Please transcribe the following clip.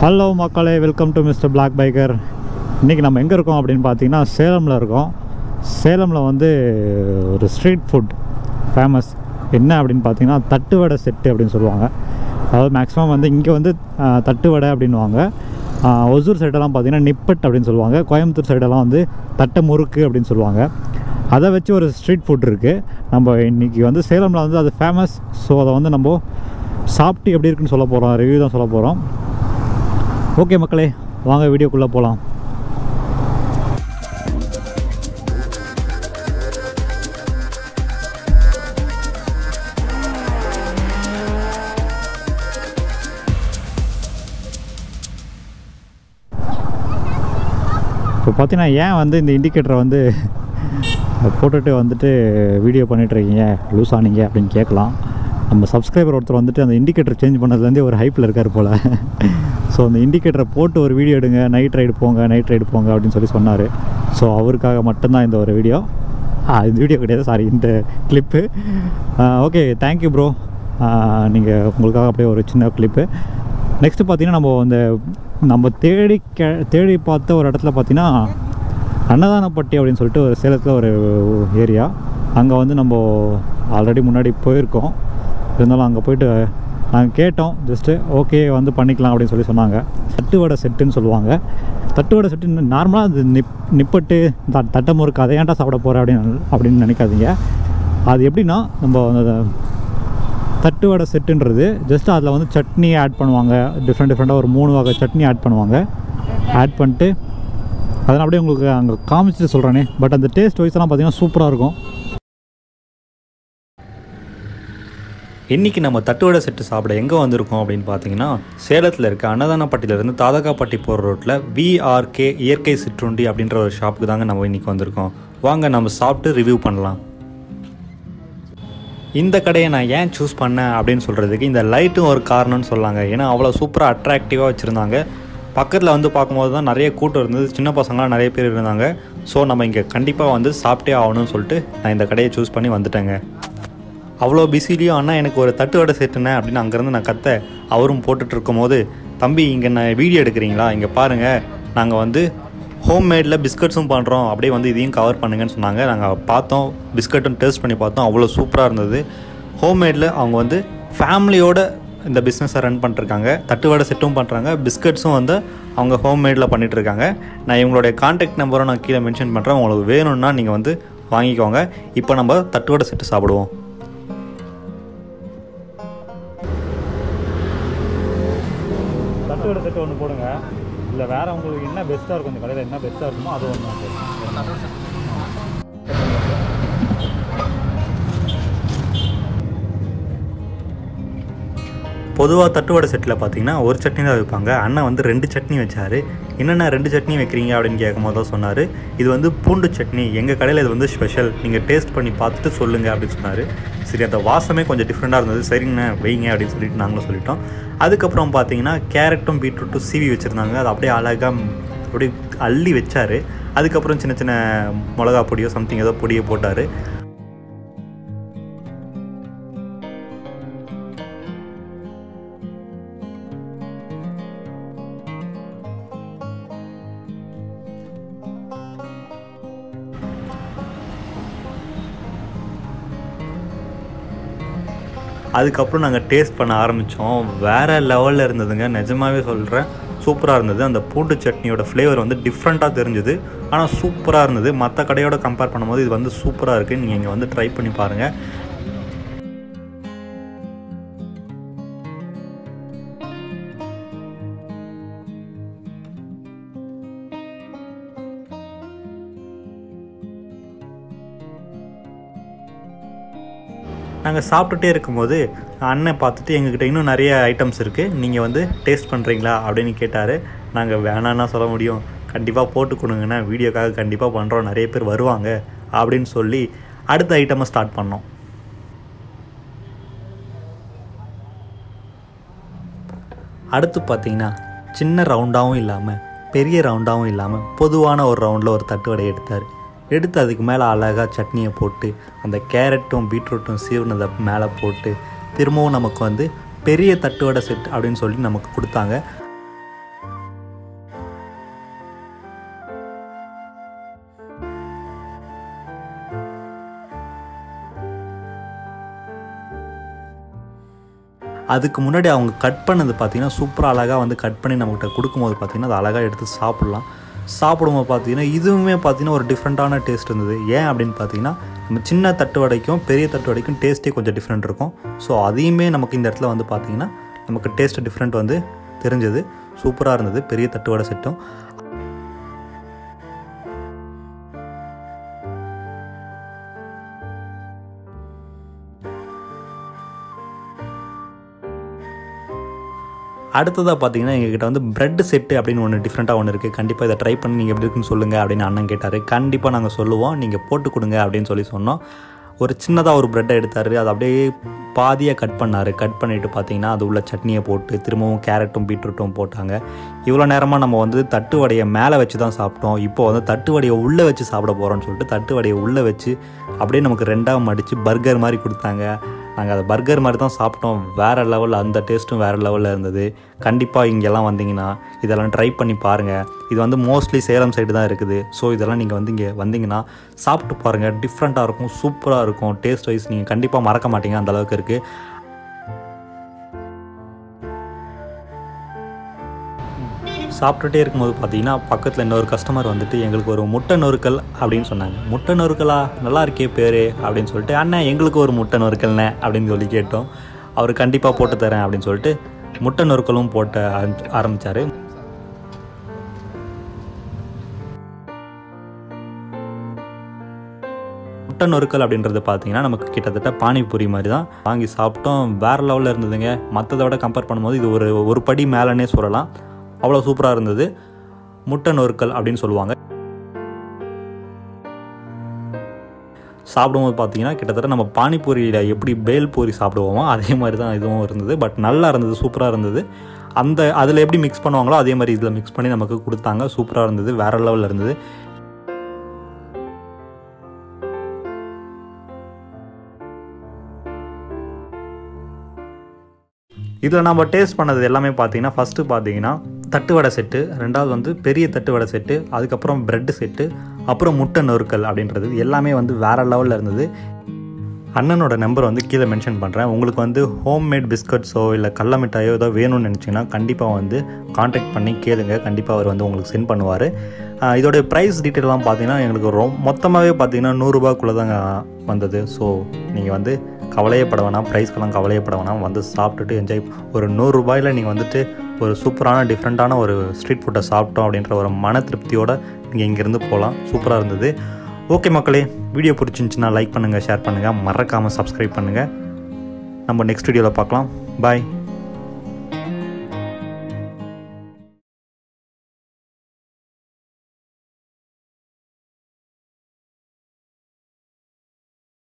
hello மக்களே welcome to Mister Black Biker இன்றைக்கி நம்ம எங்கே இருக்கோம் அப்படின்னு பார்த்தீங்கன்னா சேலமில் இருக்கோம் சேலமில் வந்து ஒரு ஸ்ட்ரீட் ஃபுட் ஃபேமஸ் என்ன அப்படின்னு பார்த்தீங்கன்னா தட்டு வடை செட்டு அப்படின்னு சொல்லுவாங்க அதாவது மேக்ஸிமம் வந்து இங்கே வந்து ஆஹ், தட்டு வடை அப்படின்னுவாங்க ஆஹ், ஒசூர் சைடெல்லாம் பார்த்தீங்கன்னா நிப்பட் அப்படின்னு சொல்லுவாங்க கோயம்புத்தூர் சைடெல்லாம் வந்து தட்டை முறுக்கு அப்படின்னு சொல்லுவாங்க அதை வச்சு ஒரு ஸ்ட்ரீட் ஃபுட் இருக்குது நம்ம இன்றைக்கி வந்து சேலமில் வந்து அது ஃபேமஸ் ஸோ அதை வந்து நம்ம சாப்பிட்டு எப்படி இருக்குன்னு சொல்ல போகிறோம் ரிவ்யூ தான் சொல்ல போகிறோம் ஓகே மக்களே வாங்க வீடியோக்குள்ளே போகலாம் இப்போ பார்த்தீங்கன்னா ஏன் வந்து இந்த இண்டிகேட்டரை வந்து போட்டுட்டு வந்துட்டு வீடியோ பண்ணிகிட்ருக்கீங்க லூஸ் ஆனீங்க அப்படின்னு கேட்கலாம் நம்ம சப்ஸ்கிரைபர் ஒருத்தர் வந்துட்டு அந்த இண்டிகேட்டர் சேஞ்ச் பண்ணதுலேருந்தே ஒரு ஹைப்பில் இருக்கார் போல் ஸோ அந்த இண்டிகேட்டரை போட்டு ஒரு வீடியோ எடுங்க நைட் ரைடு போங்க நைட் ரைடு போங்க அப்படின்னு சொல்லி சொன்னார் ஸோ அவருக்காக மட்டும்தான் இந்த ஒரு வீடியோ ஆ இது வீடியோ கிடையாது சாரி இந்த கிளிப்பு ஓகே தேங்க்யூ ப்ரோ நீங்கள் உங்களுக்காக அப்படியே ஒரு சின்ன கிளிப்பு நெக்ஸ்ட்டு பார்த்தீங்கன்னா நம்ம இந்த நம்ம தேடி கே தேடி பார்த்த ஒரு இடத்துல பார்த்தீங்கன்னா அன்னதானப்பட்டி அப்படின்னு சொல்லிட்டு ஒரு சேலத்தில் ஒரு ஏரியா அங்கே வந்து நம்ம ஆல்ரெடி முன்னாடி போயிருக்கோம் இருந்தாலும் அங்கே போயிட்டு நாங்கள் கேட்டோம் ஜஸ்ட்டு ஓகே வந்து பண்ணிக்கலாம் அப்படின்னு சொல்லி சொன்னாங்க தட்டு வடை செட்டுன்னு சொல்லுவாங்க தட்டு வடை செட்டு நார்மலாக அது நிப் நிப்பட்டு த தட்டை முறுக்கு அதை ஏன்டா சாப்பிட போகிற அப்படின்னு அப்படின்னு நினைக்காதீங்க அது எப்படின்னா நம்ம அந்த தட்டு வடை செட்டுன்றது ஜஸ்ட் அதில் வந்து சட்னி ஆட் பண்ணுவாங்க டிஃப்ரெண்ட் டிஃப்ரெண்ட்டாக ஒரு மூணு வகை சட்னி ஆட் பண்ணுவாங்க ஆட் பண்ணிட்டு அதனால் அப்படியே உங்களுக்கு அங்கே காமிச்சிட்டு சொல்கிறேனே பட் அந்த டேஸ்ட் வைஸ்லாம் பார்த்தீங்கன்னா சூப்பராக இருக்கும் இன்றைக்கி நம்ம தட்டுவடை செட்டு சாப்பிட எங்கே வந்திருக்கோம் அப்படின்னு பார்த்தீங்கன்னா சேலத்தில் இருக்க அன்னதானப்பட்டியிலேருந்து தாதகாப்பட்டி போகிற ரோட்டில் விஆர்கே இயற்கை சிற்றுண்டி அப்படின்ற ஒரு ஷாப்புக்கு தாங்க நம்ம இன்றைக்கி வந்திருக்கோம் வாங்க நம்ம சாப்பிட்டு ரிவ்யூ பண்ணலாம் இந்த கடையை நான் ஏன் சூஸ் பண்ணேன் அப்படின்னு சொல்கிறதுக்கு இந்த லைட்டும் ஒரு காரணம்னு சொல்லாங்க ஏன்னா அவ்வளோ சூப்பராக அட்ராக்டிவாக வச்சுருந்தாங்க பக்கத்தில் வந்து பார்க்கும்போது தான் நிறைய கூட்டம் இருந்தது சின்ன பசங்களாம் நிறைய பேர் இருந்தாங்க ஸோ நம்ம இங்கே கண்டிப்பாக வந்து சாப்பிட்டே ஆகணும்னு சொல்லிட்டு நான் இந்த கடையை சூஸ் பண்ணி வந்துட்டேங்க அவ்வளோ பிஸிலையும் அண்ணா எனக்கு ஒரு தட்டு வடை செட்டுனே அப்படின்னு அங்கேருந்து நான் கத்த அவரும் போட்டுட்டு இருக்கும்போது தம்பி இங்கே நான் வீடியோ எடுக்கிறீங்களா இங்கே பாருங்கள் நாங்கள் வந்து ஹோம் மேடில் பிஸ்கட்ஸும் பண்ணுறோம் அப்படியே வந்து இதையும் கவர் பண்ணுங்கன்னு சொன்னாங்க நாங்கள் பார்த்தோம் பிஸ்கட்டும் டேஸ்ட் பண்ணி பார்த்தோம் அவ்வளோ சூப்பராக இருந்தது ஹோம் மேடில் அவங்க வந்து ஃபேமிலியோட இந்த பிஸ்னஸை ரன் பண்ணிருக்காங்க தட்டு வடை செட்டும் பண்ணுறாங்க பிஸ்கட்ஸும் வந்து அவங்க ஹோம் மேடில் பண்ணிட்டு இருக்காங்க நான் இவங்களுடைய காண்டாக்ட் நம்பரை நான் கீழே மென்ஷன் பண்ணுறேன் உங்களுக்கு வேணும்னா நீங்கள் வந்து வாங்கிக்கோங்க இப்போ நம்ம தட்டு வடை செட்டு சாப்பிடுவோம் தட்டு வடை செட்டு ஒன்று போடுங்க இல்லை வேறு உங்களுக்கு என்ன பெஸ்ட்டாக இருக்கும் இந்த கடையில் என்ன பெஸ்ட்டாக இருக்குமோ அது ஒன்று பொதுவாக தட்டுவடை செட்டில் பார்த்தீங்கன்னா ஒரு சட்னி தான் வைப்பாங்க அண்ணன் வந்து ரெண்டு சட்னி வச்சார் என்னென்ன ரெண்டு சட்னி வைக்கிறீங்க அப்படின்னு கேட்கும்போது தான் சொன்னார் இது வந்து பூண்டு சட்னி எங்கள் கடையில் இது வந்து ஸ்பெஷல் நீங்கள் டேஸ்ட் பண்ணி பார்த்துட்டு சொல்லுங்கள் அப்படின்னு சொன்னார் சரி அந்த வாசமே கொஞ்சம் டிஃப்ரெண்ட்டாக இருந்தது சரிங்கண்ணே வைங்க அப்படின்னு சொல்லிட்டு நாங்களும் சொல்லிட்டோம் அதுக்கப்புறம் பார்த்தீங்கன்னா கேரட்டும் பீட்ரூட்டும் சீவி வச்சுருந்தாங்க அது அப்படியே அழகாக அப்படியே அள்ளி வச்சார் அதுக்கப்புறம் சின்ன சின்ன மிளகா பொடியோ சம்திங் ஏதோ பொடியை போட்டார் அதுக்கப்புறம் நாங்கள் டேஸ்ட் பண்ண ஆரம்பித்தோம் வேறு லெவலில் இருந்ததுங்க நிஜமாவே சொல்கிறேன் சூப்பராக இருந்தது அந்த பூண்டு சட்னியோட ஃப்ளேவர் வந்து டிஃப்ரெண்ட்டாக தெரிஞ்சுது ஆனால் சூப்பராக இருந்தது மற்ற கடையோட கம்பேர் பண்ணும்போது இது வந்து சூப்பராக இருக்குது நீங்கள் இங்கே வந்து ட்ரை பண்ணி பாருங்கள் நாங்கள் சாப்பிட்டுட்டே இருக்கும்போது அண்ணன் பார்த்துட்டு எங்ககிட்ட இன்னும் நிறைய ஐட்டம்ஸ் இருக்குது நீங்கள் வந்து டேஸ்ட் பண்ணுறீங்களா அப்படின்னு கேட்டார் நாங்கள் வேணான்னா சொல்ல முடியும் கண்டிப்பாக போட்டு கொடுங்கண்ணா வீடியோக்காக கண்டிப்பாக பண்ணுறோம் நிறைய பேர் வருவாங்க அப்படின்னு சொல்லி அடுத்த ஐட்டமை ஸ்டார்ட் பண்ணோம் அடுத்து பார்த்தீங்கன்னா சின்ன ரவுண்டாகவும் இல்லாமல் பெரிய ரவுண்டாகவும் இல்லாமல் பொதுவான ஒரு ரவுண்டில் ஒரு தட்டு வடை எடுத்தார் எடுத்து அதுக்கு மேலே அழகாக சட்னியை போட்டு அந்த கேரட்டும் பீட்ரூட்டும் சீவுனதை மேலே போட்டு திரும்பவும் நமக்கு வந்து பெரிய தட்டு வடை செட் அப்படின்னு சொல்லி நமக்கு கொடுத்தாங்க அதுக்கு முன்னாடி அவங்க கட் பண்ணது பார்த்திங்கன்னா சூப்பராக அழகாக வந்து கட் பண்ணி நம்மகிட்ட கொடுக்கும்போது பார்த்திங்கன்னா அது அழகாக எடுத்து சாப்பிட்லாம் சாப்பிடும்போது பார்த்தீங்கன்னா இதுவுமே பார்த்தீங்கன்னா ஒரு டிஃப்ரெண்ட்டான டேஸ்ட் இருந்தது ஏன் அப்படின்னு பார்த்தீங்கன்னா நம்ம சின்ன தட்டு வடைக்கும் பெரிய தட்டு வடைக்கும் டேஸ்ட்டே கொஞ்சம் டிஃப்ரெண்ட் இருக்கும் ஸோ அதையுமே நமக்கு இந்த இடத்துல வந்து பார்த்தீங்கன்னா நமக்கு டேஸ்ட் டிஃப்ரெண்ட் வந்து தெரிஞ்சது சூப்பராக இருந்தது பெரிய தட்டு வடை செட்டும் அடுத்ததாக பார்த்தீங்கன்னா எங்ககிட்ட வந்து பிரெட் செட்டு அப்படின்னு ஒன்று டிஃப்ரெண்ட்டாக ஒன்று இருக்குது கண்டிப்பாக இதை ட்ரை பண்ணி நீங்கள் எப்படி இருக்குன்னு சொல்லுங்கள் அப்படின்னு அண்ணன் கேட்டார் கண்டிப்பாக நாங்கள் சொல்லுவோம் நீங்கள் போட்டு கொடுங்க அப்படின்னு சொல்லி சொன்னோம் ஒரு சின்னதாக ஒரு ப்ரெட்டை எடுத்தார் அதை அப்படியே பாதியாக கட் பண்ணார் கட் பண்ணிவிட்டு பார்த்தீங்கன்னா அது உள்ள சட்னியை போட்டு திரும்பவும் கேரட்டும் பீட்ரூட்டும் போட்டாங்க இவ்வளோ நேரமாக நம்ம வந்து தட்டு வடையை மேலே வச்சு தான் சாப்பிட்டோம் இப்போ வந்து தட்டு வடையை உள்ளே வச்சு சாப்பிட போகிறோம்னு சொல்லிட்டு தட்டு வடையை உள்ளே வச்சு அப்படியே நமக்கு ரெண்டாக மடித்து பர்கர் மாதிரி கொடுத்தாங்க நாங்கள் அதை பர்கர் மாதிரி தான் சாப்பிட்டோம் வேறு லெவலில் அந்த டேஸ்ட்டும் வேறு லெவலில் இருந்தது கண்டிப்பாக இங்கெல்லாம் வந்தீங்கன்னா இதெல்லாம் ட்ரை பண்ணி பாருங்கள் இது வந்து மோஸ்ட்லி சேலம் சைடு தான் இருக்குது ஸோ இதெல்லாம் நீங்கள் வந்து இங்கே வந்தீங்கன்னா சாப்பிட்டு பாருங்கள் டிஃப்ரெண்ட்டாக இருக்கும் சூப்பராக இருக்கும் டேஸ்ட் வைஸ் நீங்கள் கண்டிப்பாக மறக்க மாட்டீங்க அந்த அளவுக்கு இருக்குது சாப்பிட்டுட்டே இருக்கும்போது பார்த்தீங்கன்னா பக்கத்தில் இன்னொரு கஸ்டமர் வந்துட்டு எங்களுக்கு ஒரு முட்டை நொறுக்கல் அப்படின்னு சொன்னாங்க முட்டை நொறுக்கலா நல்லா இருக்கே பேர் அப்படின்னு சொல்லிட்டு அண்ணன் எங்களுக்கு ஒரு முட்டை நொறுக்கல்ண்ணே அப்படின்னு சொல்லி கேட்டோம் அவர் கண்டிப்பாக போட்டு தரேன் அப்படின்னு சொல்லிட்டு முட்டை நொறுக்கலும் போட்ட ஆரம்பித்தார் முட்டை நொறுக்கல் அப்படின்றது பார்த்தீங்கன்னா நமக்கு கிட்டத்தட்ட பானிபூரி மாதிரி தான் வாங்கி சாப்பிட்டோம் வேறு லெவலில் இருந்ததுங்க மற்றதை விட கம்பேர் பண்ணும்போது இது ஒரு ஒரு படி மேலேனே சொல்லலாம் அவ்வளோ சூப்பராக இருந்தது முட்டை நொறுக்கல் அப்படின்னு சொல்லுவாங்க சாப்பிடும்போது பார்த்தீங்கன்னா கிட்டத்தட்ட நம்ம பானிபூரியில் எப்படி பேல் பூரி சாப்பிடுவோமோ அதே மாதிரி தான் இதுவும் இருந்தது பட் நல்லா இருந்தது சூப்பராக இருந்தது அந்த அதில் எப்படி மிக்ஸ் பண்ணுவாங்களோ அதே மாதிரி இதில் மிக்ஸ் பண்ணி நமக்கு கொடுத்தாங்க சூப்பராக இருந்தது வேறு லெவலில் இருந்தது இதில் நம்ம டேஸ்ட் பண்ணது எல்லாமே பார்த்தீங்கன்னா ஃபஸ்ட்டு பார்த்தீங்கன்னா தட்டு வடை செட்டு ரெண்டாவது வந்து பெரிய தட்டு வடை செட்டு அதுக்கப்புறம் ப்ரெட்டு செட்டு அப்புறம் முட்டை நொறுக்கல் அப்படின்றது எல்லாமே வந்து வேறு லெவலில் இருந்தது அண்ணனோட நம்பர் வந்து கீழே மென்ஷன் பண்ணுறேன் உங்களுக்கு வந்து ஹோம் மேட் பிஸ்கட்ஸோ இல்லை கடல மிட்டாயோ ஏதோ வேணும்னு நினச்சிங்கன்னா கண்டிப்பாக வந்து காண்டாக்ட் பண்ணி கேளுங்க கண்டிப்பாக அவர் வந்து உங்களுக்கு சென்ட் பண்ணுவார் இதோடைய ப்ரைஸ் டீட்டெயிலாம் பார்த்தீங்கன்னா எங்களுக்கு ரொம்ப மொத்தமாகவே பார்த்தீங்கன்னா நூறுரூபாக்குள்ளே தாங்க வந்தது ஸோ நீங்கள் வந்து கவலையப்பட வேணாம் ப்ரைஸ்க்கெல்லாம் கவலையப்பட வேணாம் வந்து சாப்பிட்டுட்டு என்ஜாய் ஒரு நூறுரூபாயில் நீங்கள் வந்துட்டு ஒரு சூப்பரான டிஃப்ரெண்ட்டான ஒரு ஸ்ட்ரீட் ஃபுட்டை சாப்பிட்டோம் அப்படின்ற ஒரு மன திருப்தியோடு நீங்கள் இங்கேருந்து போகலாம் சூப்பராக இருந்தது ஓகே மக்களே வீடியோ பிடிச்சிருந்துச்சின்னா லைக் பண்ணுங்கள் ஷேர் பண்ணுங்கள் மறக்காமல் சப்ஸ்கிரைப் பண்ணுங்கள் நம்ம நெக்ஸ்ட் வீடியோவில் பார்க்கலாம் பாய்